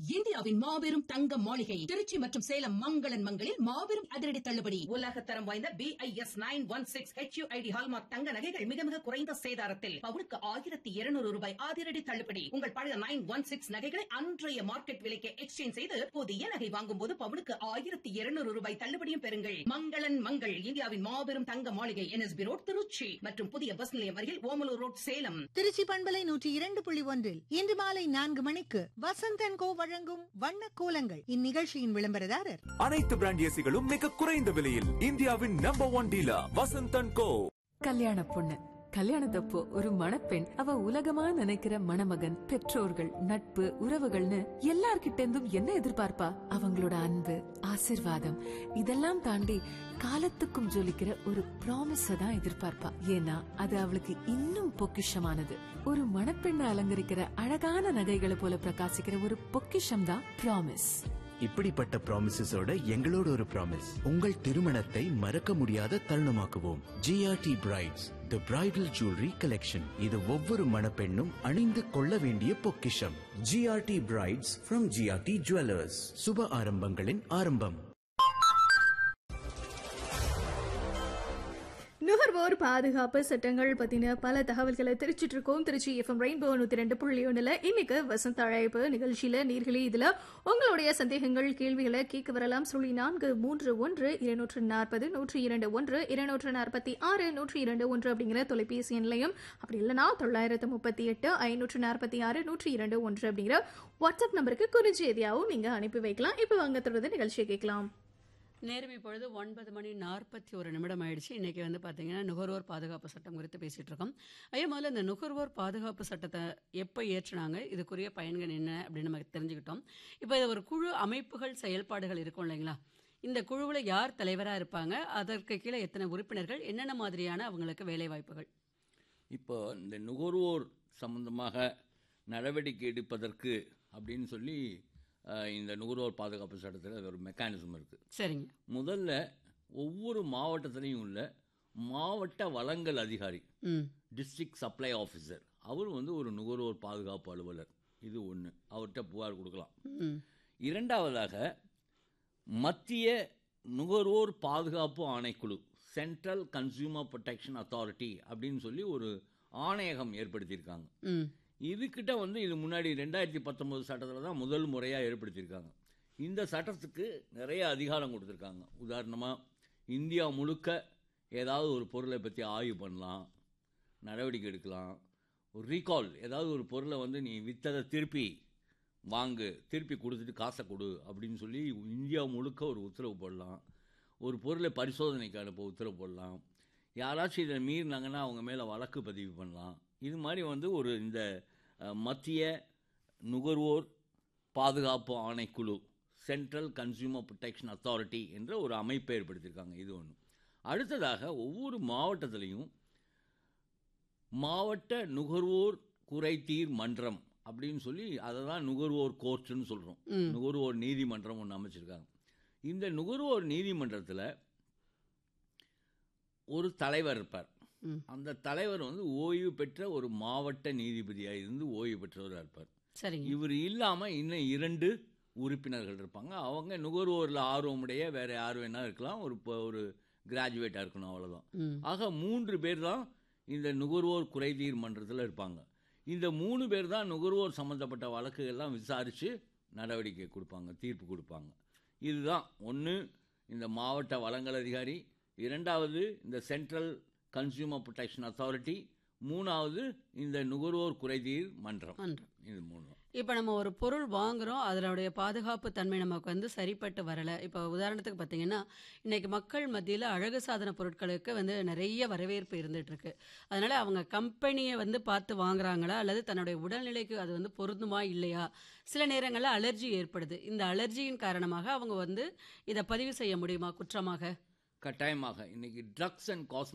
இந்தியாவின் மாபெரும் தங்க மாளிகை திருச்சி மற்றும் சேலம் மங்களன் மங்களில் மாபெரும் அதிரடி தள்ளுபடி உலக தரம் வாய்ந்த B I S nine one six HUID hallmark தங்க நகைகள் மிக மிக குறைந்த சேதாரத்தில் பவுனுக்கு ஆயிரத்தி இருநூறு ரூபாய் அதிரடி தள்ளுபடி உங்கள் பழைய நைன் ஒன் சிக்ஸ் நகைகளை அன்றைய மார்க்கெட் விலைக்கு எக்ஸ்சேஞ்ச் செய்து புதிய நகை வாங்கும் போது பவுனுக்கு ஆயிரத்தி இருநூறு ரூபாய் தள்ளுபடியும் பெறுங்கள் மங்களன் மங்கள் இந்தியாவின் மாபெரும் தங்க மாளிகை என்எஸ்பி ரோட் திருச்சி மற்றும் புதிய பஸ் நிலையம் அருகில் ஓமலூர் ரோட் சேலம் திருச்சி பண்பலை நூற்றி இரண்டு புள்ளி ஒன்றில் இன்று மாலை நான்கு மணிக்கு வசந்தன் கோ வழங்கும் வண்ண கோலங்கள் இந்நிகழ்ச்சியின் விளம்பரதாரர் அனைத்து பிராண்ட் ஏசிகளும் மிக குறைந்த விலையில் இந்தியாவின் number one dealer Vasanthan co கல்யாண பொண்ணு கல்யாணத்தப்போ ஒரு மணப்பெண் அவ உலகமா நினைக்கிற மணமகன் பெற்றோர்கள் நட்பு உறவுகள்னு எல்லார்கிட்ட இருந்தும் என்ன எதிர்பார்ப்பா அவங்களோட அன்பு ஆசிர்வாதம் இதெல்லாம் தாண்டி காலத்துக்கும் ஜொலிக்கிற ஒரு ப்ராமிஸ தான் எதிர்பார்ப்பா ஏன்னா அது அவளுக்கு இன்னும் பொக்கிஷமானது ஒரு மணப்பெண்ணை அலங்கரிக்கிற அழகான நகைகளை போல பிரகாசிக்கிற ஒரு பொக்கிஷம் தான் ப்ராமிஸ் இப்படிப்பட்ட ப்ராமிசஸோட எங்களோட ஒரு ப்ராமிஸ் உங்கள் திருமணத்தை மறக்க முடியாத தருணமாக்குவோம் GRT brides the bridal jewellery collection இது ஒவ்வொரு மணப்பெண்ணும் அணிந்து கொள்ள வேண்டிய பொக்கிஷம் GRT brides from GRT jewellers சுப ஆரம்பங்களின் ஆரம்பம் நுகர்வோர் பாதுகாப்பு சட்டங்கள் பத்தின பல தகவல்களை தெரிச்சிட்டு இருக்கோம் திருச்சி எஃப்எம் ரெயின்போ நூத்தி ரெண்டு புள்ளி ஒண்ணுல இன்னைக்கு வசந்த அழைப்பு நிகழ்ச்சியில நீர்களே இதுல உங்களுடைய சந்தேகங்கள் கேள்விகளை கேட்க வரலாம் சொல்லி நான்கு மூன்று ஒன்று இருநூற்று நாற்பது நூற்றி இரண்டு ஒன்று இருநூற்று நாற்பத்தி ஆறு நூற்றி இரண்டு ஒன்று அப்படிங்கிற தொலைபேசி எண்லையும் அப்படி இல்லைனா தொள்ளாயிரத்து முப்பத்தி எட்டு ஐநூற்று நாற்பத்தி ஆறு நூற்றி இரண்டு ஒன்று அப்படிங்கிற வாட்ஸ்அப் நம்பருக்கு குறுஞ்செய்தியாகவும் நீங்க அனுப்பி வைக்கலாம் இப்போ வாங்க தொடர்ந்து நிகழ்ச்சியை கேட்கலாம் நேரம் இப்பொழுது ஒன்பது மணி நாற்பத்தி ஒரு நிமிடம் ஆயிடுச்சு இன்னைக்கு வந்து பார்த்தீங்கன்னா நுகர்வோர் பாதுகாப்பு சட்டம் குறித்து பேசிட்டு இருக்கோம் ஐயா முதல்ல இந்த நுகர்வோர் பாதுகாப்பு சட்டத்தை எப்போ ஏற்றினாங்க இதுக்குரிய பயன்கள் என்ன அப்படின்னு நமக்கு தெரிஞ்சுக்கிட்டோம் இப்போ இது ஒரு குழு அமைப்புகள் செயல்பாடுகள் இருக்கும் இல்லைங்களா இந்த குழுவில் யார் தலைவராக இருப்பாங்க அதற்கு கீழே எத்தனை உறுப்பினர்கள் என்னென்ன மாதிரியான அவங்களுக்கு வேலை வாய்ப்புகள் இப்போ இந்த நுகர்வோர் சம்பந்தமாக நடவடிக்கை எடுப்பதற்கு அப்படின்னு சொல்லி அஹ், இந்த நுகர்வோர் பாதுகாப்பு சட்டத்தில் ஒரு மெக்கானிசம் இருக்குது சரிங்க முதல்ல ஒவ்வொரு மாவட்டத்திலையும் உள்ள மாவட்ட வளங்கள் அதிகாரி ம் டிஸ்ட்ரிக்ட் சப்ளை ஆஃபீஸர் அவர் வந்து ஒரு நுகர்வோர் பாதுகாப்பு அலுவலர் இது ஒன்று அவர்கிட்ட புகார் கொடுக்கலாம் ம் இரண்டாவதாக மத்திய நுகர்வோர் பாதுகாப்பு ஆணைக்குழு சென்ட்ரல் கன்சியூமர் ப்ரொடெக்ஷன் அத்தாரிட்டி அப்படின்னு சொல்லி ஒரு ஆணையகம் ஏற்படுத்தியிருக்காங்க ம் இதுக்கிட்ட வந்து இது முன்னாடி ரெண்டாயிரத்தி பத்தொம்போது சட்டத்தில் தான் முதல் முறையாக ஏற்படுத்தியிருக்காங்க இந்த சட்டத்துக்கு நிறைய அதிகாரம் கொடுத்துருக்காங்க உதாரணமாக இந்தியா முழுக்க ஏதாவது ஒரு பொருளை பற்றி ஆய்வு பண்ணலாம் நடவடிக்கை எடுக்கலாம் ஒரு ரீகால் ஏதாவது ஒரு பொருளை வந்து நீ விற்றதை திருப்பி வாங்கு திருப்பி கொடுத்துட்டு காசை கொடு அப்படின்னு சொல்லி இந்தியா முழுக்க ஒரு உத்தரவு போடலாம் ஒரு பொருளை பரிசோதனைக்கு அனுப்ப உத்தரவு போடலாம் யாராச்சும் இதை மீறினாங்கன்னா அவங்க மேலே வழக்கு பதிவு பண்ணலாம் இது மாதிரி வந்து ஒரு இந்த அஹ், மத்திய நுகர்வோர் பாதுகாப்பு ஆணைக்குழு சென்ட்ரல் கன்சியூமர் ப்ரொடெக்ஷன் அத்தாரிட்டி என்ற ஒரு அமைப்பை ஏற்படுத்தியிருக்காங்க இது ஒன்று அடுத்ததாக ஒவ்வொரு மாவட்டத்திலையும் மாவட்ட நுகர்வோர் குறைதீர் மன்றம் அப்படின்னு சொல்லி அதை தான் நுகர்வோர் கோர்ட்டுன்னு சொல்கிறோம் நுகர்வோர் நீதிமன்றம் ஒன்று அமைச்சிருக்காங்க இந்த நுகர்வோர் நீதிமன்றத்தில் ஒரு தலைவர் இருப்பார் அந்த தலைவர் வந்து ஓய்வு பெற்ற ஒரு மாவட்ட நீதிபதியாக இருந்து ஓய்வு பெற்றவராக இருப்பார் சரிங்க இவர் இல்லாமல் இன்னும் இரண்டு உறுப்பினர்கள் இருப்பாங்க அவங்க நுகர்வோரில் ஆர்வமுடைய வேற யார் வேணா இருக்கலாம் ஒரு இப்போ ஒரு கிராஜுவேட்டாக இருக்கணும் அவ்வளோதான் ம் ஆக மூன்று பேர் தான் இந்த நுகர்வோர் குறைதீர் மன்றத்தில் இருப்பாங்க இந்த மூணு பேர் தான் நுகர்வோர் சம்மந்தப்பட்ட வழக்குகள்லாம் விசாரித்து நடவடிக்கை கொடுப்பாங்க தீர்ப்பு கொடுப்பாங்க இதுதான் ஒன்று இந்த மாவட்ட வளங்கள் அதிகாரி இரண்டாவது இந்த சென்ட்ரல் கன்சியூமர் ப்ரொடெக்ஷன் அத்தாரிட்டி மூணாவது இந்த நுகர்வோர் குறைதீர் மன்றம் மன்றம். இது மூணு இப்போ நம்ம ஒரு பொருள் வாங்குறோம் அதனுடைய பாதுகாப்பு தன்மை நமக்கு வந்து சரிப்பட்டு வரல இப்போ உதாரணத்துக்கு பார்த்தீங்கன்னா இன்னைக்கு மக்கள் மத்தியில் அழகு சாதன பொருட்களுக்கு வந்து நிறைய வரவேற்பு இருந்துட்டு இருக்கு அதனால அவங்க கம்பெனியை வந்து பார்த்து வாங்குறாங்களா அல்லது தன்னுடைய உடல்நிலைக்கு அது வந்து பொருந்துமா இல்லையா சில நேரங்களில் அலர்ஜி ஏற்படுது இந்த அலர்ஜியின் காரணமாக அவங்க வந்து இதை பதிவு செய்ய முடியுமா குற்றமாக கட்டாயமாக இன்னைக்கு ட்ரக்ஸ் அண்ட் காஸ்மெட்டிக்ஸ்